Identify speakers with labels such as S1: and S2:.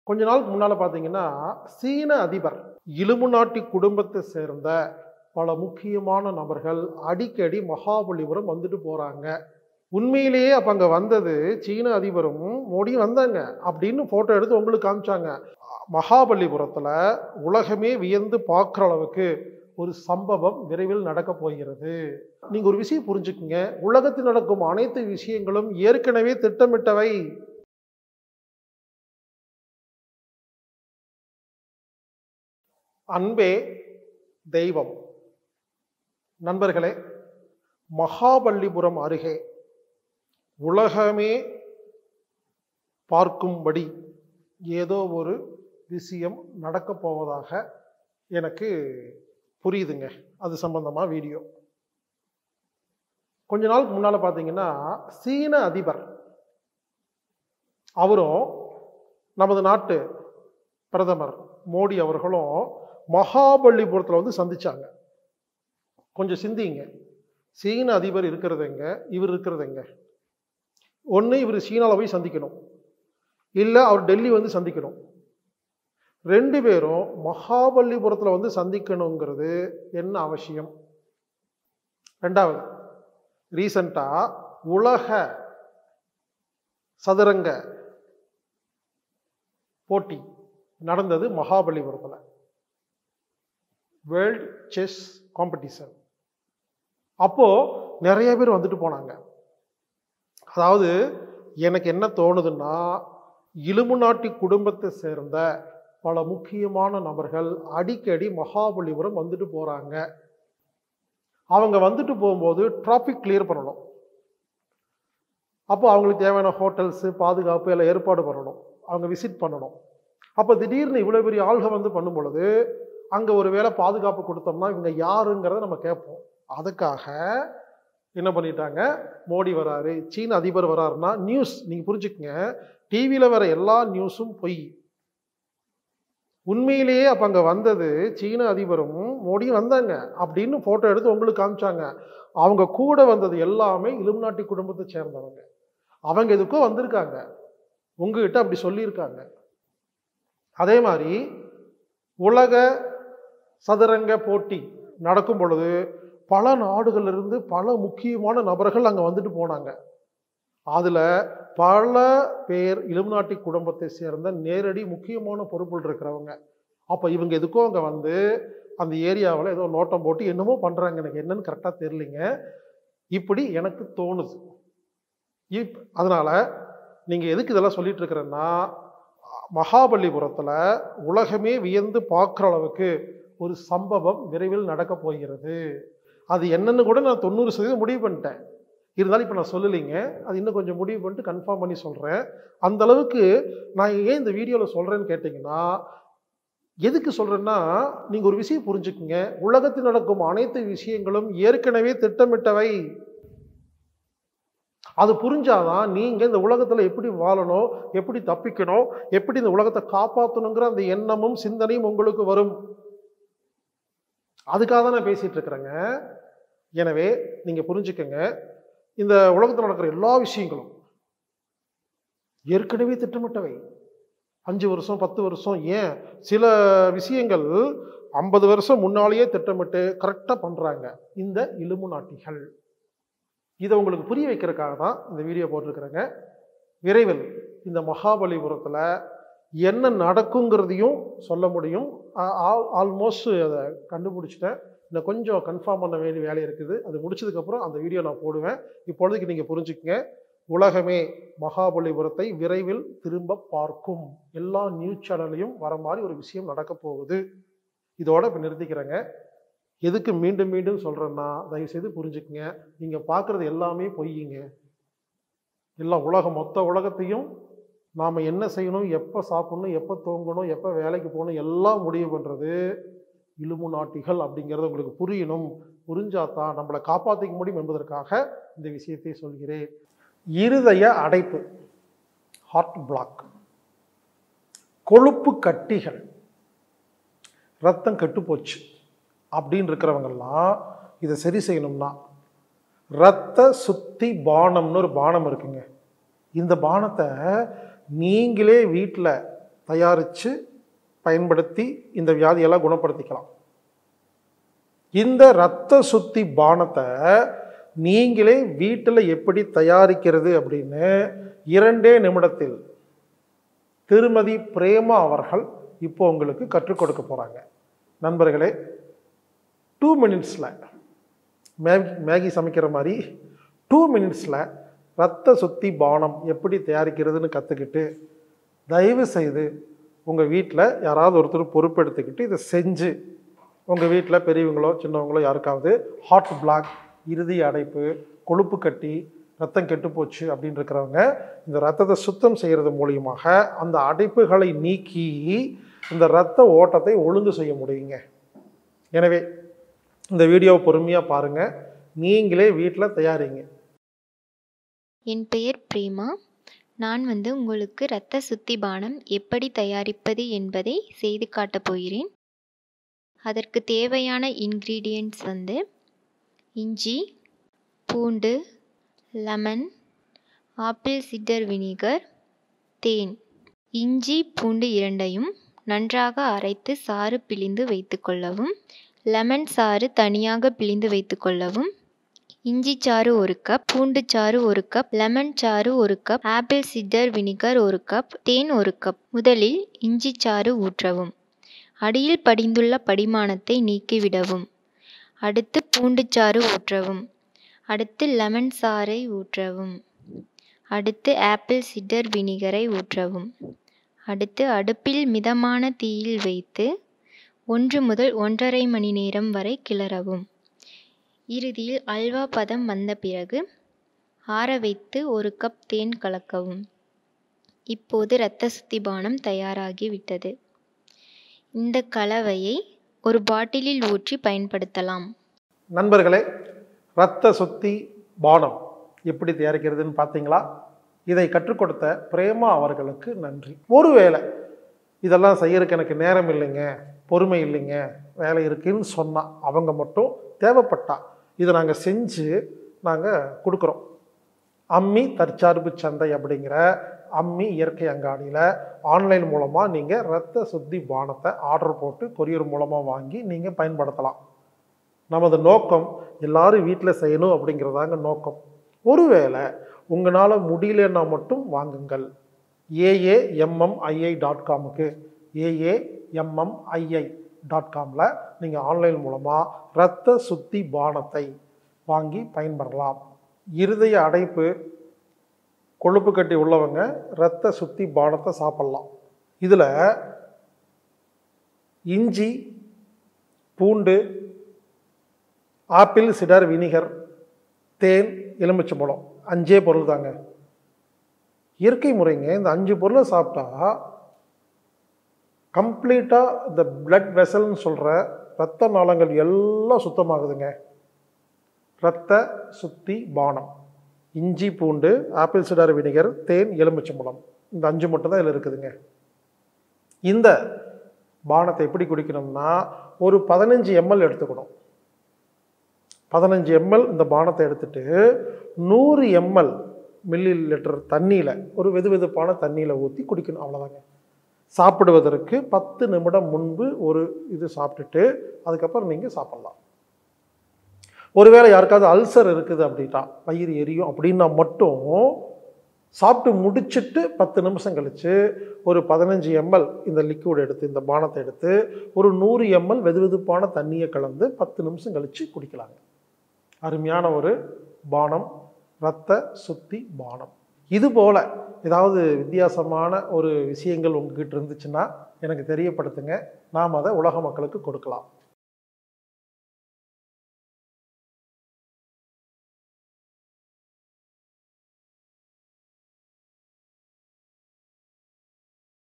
S1: கொஞ்ச நாளுக்கு முன்னால் பார்த்தீங்கன்னா சீன அதிபர் இலுமினாட்டி குடும்பத்தை சேர்ந்த பல முக்கியமான நபர்கள் அடிக்கடி மகாபலிபுரம் வந்துட்டு போகிறாங்க உண்மையிலேயே அப்போ அங்கே வந்தது சீன அதிபரும் மோடியும் வந்தாங்க அப்படின்னு ஃபோட்டோ எடுத்து உங்களுக்கு காமிச்சாங்க மகாபலிபுரத்தில் உலகமே வியந்து பார்க்குற அளவுக்கு ஒரு சம்பவம் விரைவில் நடக்க போகிறது நீங்க ஒரு விஷயம் புரிஞ்சுக்குங்க உலகத்தில் நடக்கும் அனைத்து விஷயங்களும் ஏற்கனவே திட்டமிட்டவை அன்பே தெய்வம் நண்பர்களே மகாபலிபுரம் அருகே உலகமே பார்க்கும்படி ஏதோ ஒரு விஷயம் நடக்கப் போவதாக எனக்கு புரியுதுங்க அது சம்பந்தமாக வீடியோ கொஞ்ச நாளுக்கு முன்னால் பார்த்தீங்கன்னா சீன அதிபர் அவரும் நமது நாட்டு பிரதமர் மோடி அவர்களும் மகாபலிபுரத்தில் வந்து சந்திச்சாங்க கொஞ்சம் சிந்திங்க சீன அதிபர் இருக்கிறது எங்க இவர் இருக்கிறது எங்க ஒன்று இவர் சீனாவில் போய் சந்திக்கணும் இல்லை அவர் டெல்லி வந்து சந்திக்கணும் ரெண்டு பேரும் மகாபலிபுரத்தில் வந்து சந்திக்கணுங்கிறது என்ன அவசியம் ரெண்டாவது ரீசண்டாக உலக சதுரங்க போட்டி நடந்தது மகாபலிபுரத்தில் வேர்ல்ட் செஸ் காம்படிஷன் அப்போது நிறைய பேர் வந்துட்டு போனாங்க அதாவது எனக்கு என்ன தோணுதுன்னா இலுமினாட்டி குடும்பத்தை சேர்ந்த பல முக்கியமான நபர்கள் அடிக்கடி மகாபலிபுரம் வந்துட்டு போகிறாங்க அவங்க வந்துட்டு போகும்போது டிராஃபிக் கிளியர் பண்ணணும் அப்போ அவங்களுக்கு தேவையான ஹோட்டல்ஸு பாதுகாப்பு எல்லாம் ஏற்பாடு பண்ணணும் அவங்க விசிட் பண்ணணும் அப்போ திடீர்னு இவ்வளோ பெரிய ஆள்க வந்து பண்ணும் பொழுது அங்கே ஒரு வேளை பாதுகாப்பு கொடுத்தோம்னா இவங்க யாருங்கிறத நம்ம கேட்போம் அதுக்காக என்ன பண்ணிட்டாங்க மோடி வராரு சீன அதிபர் வராருன்னா நியூஸ் நீங்கள் புரிஞ்சுக்கங்க டிவியில் வர எல்லா நியூஸும் பொய் உண்மையிலேயே அப்போ அங்கே வந்தது சீன அதிபரும் மோடியும் வந்தாங்க அப்படின்னு ஃபோட்டோ எடுத்து உங்களுக்கு காமிச்சாங்க அவங்க கூட வந்தது எல்லாமே இலுமினாட்டி குடும்பத்தை சேர்ந்தவங்க அவங்க எதுக்கோ வந்திருக்காங்க உங்ககிட்ட அப்படி சொல்லியிருக்காங்க அதே மாதிரி உலக சதுரங்க போட்டி நடக்கும் பொழுது பல நாடுகளிலிருந்து பல முக்கியமான நபர்கள் அங்கே வந்துட்டு போனாங்க அதில் பல பேர் இலுமினாட்டி குடும்பத்தை சேர்ந்த நேரடி முக்கியமான பொறுப்பில் இருக்கிறவங்க அப்போ இவங்க எதுக்கோ அங்கே வந்து அந்த ஏரியாவில் ஏதோ நோட்டம் போட்டு என்னமோ பண்ணுறாங்க எனக்கு என்னன்னு கரெக்டாக தெரியலிங்க இப்படி எனக்கு தோணுது இப் அதனால் நீங்கள் எதுக்கு இதெல்லாம் சொல்லிட்டு இருக்கிறேன்னா மகாபலிபுரத்தில் உலகமே வியந்து பார்க்குற அளவுக்கு ஒரு சம்பவம் விரைவில் நடக்க போகிறது அது என்னன்னு கூட நான் தொண்ணூறு சதவீதம் முடிவு பண்ணிட்டேன் இருந்தாலும் இப்போ நான் சொல்லலைங்க அது இன்னும் கொஞ்சம் முடிவு பண்ணிட்டு கன்ஃபார்ம் பண்ணி சொல்கிறேன் அந்த அளவுக்கு நான் ஏன் இந்த வீடியோவில் சொல்கிறேன்னு கேட்டிங்கன்னா எதுக்கு சொல்கிறேன்னா நீங்கள் ஒரு விஷயம் புரிஞ்சுக்குங்க உலகத்தில் நடக்கும் அனைத்து விஷயங்களும் ஏற்கனவே திட்டமிட்டவை அது புரிஞ்சாதான் நீங்கள் இந்த உலகத்தில் எப்படி வாழணும் எப்படி தப்பிக்கணும் எப்படி இந்த உலகத்தை காப்பாற்றணுங்கிற அந்த எண்ணமும் சிந்தனையும் உங்களுக்கு வரும் அதுக்காக தான் நான் பேசிகிட்டு இருக்கிறேங்க எனவே நீங்கள் புரிஞ்சுக்கங்க இந்த உலகத்தில் நடக்கிற எல்லா விஷயங்களும் ஏற்கனவே திட்டமிட்டவை அஞ்சு வருஷம் பத்து வருஷம் ஏன் சில விஷயங்கள் ஐம்பது வருஷம் முன்னாலேயே திட்டமிட்டு கரெக்டாக பண்ணுறாங்க இந்த இலும்பு நாட்டிகள் இதை உங்களுக்கு புரிய வைக்கிறதுக்காக தான் இந்த வீடியோ போட்டிருக்கிறேங்க விரைவில் இந்த மகாபலிபுரத்தில் என்ன நடக்குங்கிறதையும் சொல்ல முடியும் ஆல்மோஸ்ட் அதை கண்டுபிடிச்சிட்டேன் இன்னும் கொஞ்சம் கன்ஃபார்ம் பண்ண வேண்டிய வேலை இருக்குது அது முடிச்சதுக்கப்புறம் அந்த வீடியோ நான் போடுவேன் இப்பொழுதுக்கு நீங்கள் புரிஞ்சுக்கங்க உலகமே மகாபலிபுரத்தை விரைவில் திரும்ப பார்க்கும் எல்லா நியூஸ் சேனல்லையும் வர மாதிரி ஒரு விஷயம் நடக்க போகுது இதோட இப்போ நிறுத்திக்கிறேங்க எதுக்கு மீண்டும் மீண்டும் சொல்கிறேன்னா தயவுசெய்து புரிஞ்சுக்குங்க நீங்கள் பார்க்குறது எல்லாமே பொய்யுங்க எல்லா உலகம் மொத்த உலகத்தையும் நாம் என்ன செய்யணும் எப்போ சாப்பிடணும் எப்போ தூங்கணும் எப்போ வேலைக்கு போகணும் எல்லாம் முடிவு பண்ணுறது இலும்பு நாட்டிகள் அப்படிங்கிறது உங்களுக்கு புரியணும் புரிஞ்சாதான் நம்மளை காப்பாற்றிக்க முடியும் என்பதற்காக இந்த விஷயத்தை சொல்கிறேன் இருதய அடைப்பு ஹார்ட் பிளாக் கொழுப்பு கட்டிகள் ரத்தம் கெட்டுப்போச்சு அப்படின்னு இருக்கிறவங்கெல்லாம் இதை சரி செய்யணும்னா ரத்த சுத்தி பானம்னு ஒரு பானம் இருக்குங்க இந்த பானத்தை நீங்களே வீட்டில் தயாரித்து பயன்படுத்தி இந்த வியாதியெல்லாம் குணப்படுத்திக்கலாம் இந்த இரத்த சுத்தி பானத்தை நீங்களே வீட்டில் எப்படி தயாரிக்கிறது அப்படின்னு இரண்டே நிமிடத்தில் திருமதி பிரேமா அவர்கள் இப்போ உங்களுக்கு கற்றுக் கொடுக்க போகிறாங்க நண்பர்களே டூ மினிட்ஸில் மேகி மேகி சமைக்கிற மாதிரி டூ மினிட்ஸில் ரத்த சுத்தி பானம் எப்படி தயாரிக்கிறதுன்னு கற்றுக்கிட்டு தயவு செய்து உங்கள் வீட்டில் யாராவது ஒருத்தர் பொறுப்பெடுத்துக்கிட்டு இதை செஞ்சு உங்கள் வீட்டில் பெரியவங்களோ சின்னவங்களோ யாருக்காவது ஹார்ட் பிளாக் இறுதி அடைப்பு கொழுப்பு கட்டி ரத்தம் கெட்டுப்போச்சு அப்படின்னு இருக்கிறவங்க இந்த ரத்தத்தை சுத்தம் செய்கிறது மூலியமாக அந்த அடைப்புகளை நீக்கி இந்த இரத்த ஓட்டத்தை ஒழுங்கு செய்ய முடியுங்க எனவே இந்த வீடியோவை பொறுமையாக பாருங்கள் நீங்களே வீட்டில் தயாரிங்க
S2: என் பெயர் பிரேமா நான் வந்து உங்களுக்கு இரத்த சுத்தி பானம் எப்படி தயாரிப்பது என்பதை செய்து காட்டப் போகிறேன் அதற்கு தேவையான இன்க்ரீடியன்ட்ஸ் வந்து இஞ்சி பூண்டு லெமன் ஆப்பிள் சிட்டர் வினிகர் தேன் இஞ்சி பூண்டு இரண்டையும் நன்றாக அரைத்து சாறு பிழிந்து வைத்துக்கொள்ளவும் லெமன் சாறு தனியாக பிழிந்து வைத்துக்கொள்ளவும் இஞ்சி சாறு ஒரு கப் பூண்டு சாறு ஒரு கப் லெமன் சாறு ஒரு கப் ஆப்பிள் சிட்டர் வினிகர் ஒரு கப் தேன் ஒரு கப் முதலில் இஞ்சி சாறு ஊற்றவும் அடியில் படிந்துள்ள படிமானத்தை நீக்கிவிடவும் அடுத்து பூண்டு சாறு ஊற்றவும் அடுத்து லெமன் சாறை ஊற்றவும் அடுத்து ஆப்பிள் சிட்டர் வினிகரை ஊற்றவும் அடுத்து அடுப்பில் மிதமான தீயில் வைத்து ஒன்று முதல் ஒன்றரை மணி நேரம் வரை கிளறவும் இறுதியில் அல்வா பதம் வந்த பிறகு ஆற வைத்து ஒரு கப் தேன் கலக்கவும் இப்போது இரத்த சுத்தி பானம் தயாராகிவிட்டது இந்த கலவையை ஒரு பாட்டிலில் ஊற்றி பயன்படுத்தலாம்
S1: நண்பர்களே இரத்த சுத்தி பானம் எப்படி தயாரிக்கிறதுன்னு பார்த்தீங்களா இதை கற்றுக் கொடுத்த பிரேமா அவர்களுக்கு நன்றி ஒருவேளை இதெல்லாம் செய்யறதுக்கு எனக்கு நேரம் இல்லைங்க பொறுமை இல்லைங்க வேலை இருக்குன்னு சொன்னா அவங்க மட்டும் தேவைப்பட்டா இதை நாங்கள் செஞ்சு நாங்கள் கொடுக்குறோம் அம்மி தற்சார்பு சந்தை அப்படிங்கிற அம்மி இயற்கை அங்காடியில் ஆன்லைன் மூலமாக நீங்கள் இரத்த சுத்தி பானத்தை ஆர்டர் போட்டு கொரியர் மூலமாக வாங்கி நீங்கள் பயன்படுத்தலாம் நமது நோக்கம் எல்லாரும் வீட்டில் செய்யணும் அப்படிங்கிறதாங்க நோக்கம் ஒருவேளை உங்களால் முடியலன்னா மட்டும் வாங்குங்கள் ஏஏஎம்எம்ஐஐ டாட் காமுக்கு ஏஏஎம்எம்ஐஐ டாட் காமில் நீங்கள் ஆன்லைன் மூலமாக இரத்த சுத்தி பானத்தை வாங்கி பயன்பெறலாம் இருதய அடைப்பு கொழுப்பு கட்டி உள்ளவங்க இரத்த சுத்தி பானத்தை சாப்பிட்லாம் இதில் இஞ்சி பூண்டு ஆப்பிள் சிடர் வினிகர் தேன் எலுமிச்சம்பழம் அஞ்சே பொருள் தாங்க இயற்கை முறைங்க இந்த அஞ்சு பொருளை சாப்பிட்டா கம்ப்ளீட்டாக இந்த பிளட் வெசல்னு சொல்கிற இரத்த நாளங்கள் எல்லாம் சுத்தமாகுதுங்க இரத்த சுத்தி பானம் இஞ்சி பூண்டு ஆப்பிள் சிடார் வினிகர் தேன் எலுமிச்சம்பழம் இந்த அஞ்சு மட்டும் தான் இதில் இருக்குதுங்க இந்த பானத்தை எப்படி குடிக்கணும்னா ஒரு பதினஞ்சு எம்எல் எடுத்துக்கணும் பதினஞ்சு எம்எல் இந்த பானத்தை எடுத்துட்டு நூறு எம்எல் மில்லி லிட்டர் தண்ணியில் ஒரு வெது வெதுப்பான தண்ணியில் ஊற்றி குடிக்கணும் அவ்வளோதாங்க சாப்பிடுவதற்கு பத்து நிமிடம் முன்பு ஒரு இது சாப்பிட்டுட்டு அதுக்கப்புறம் நீங்கள் சாப்பிட்லாம் ஒருவேளை யாருக்காவது அல்சர் இருக்குது அப்படின்னா வயிறு எரியும் அப்படின்னா மட்டும் சாப்பிட்டு முடிச்சிட்டு பத்து நிமிஷம் கழித்து ஒரு பதினஞ்சு எம்எல் இந்த லிக்விட் எடுத்து இந்த பானத்தை எடுத்து ஒரு நூறு எம்எல் வெது வெதுப்பான தண்ணியை கலந்து பத்து நிமிஷம் கழித்து குடிக்கலாங்க அருமையான ஒரு பானம் இரத்த சுத்தி பானம் இது போல ஏதாவது வித்தியாசமான ஒரு விஷயங்கள் உங்ககிட்ட இருந்துச்சுன்னா எனக்கு தெரியப்படுத்துங்க நாம் அதை உலக மக்களுக்கு கொடுக்கலாம்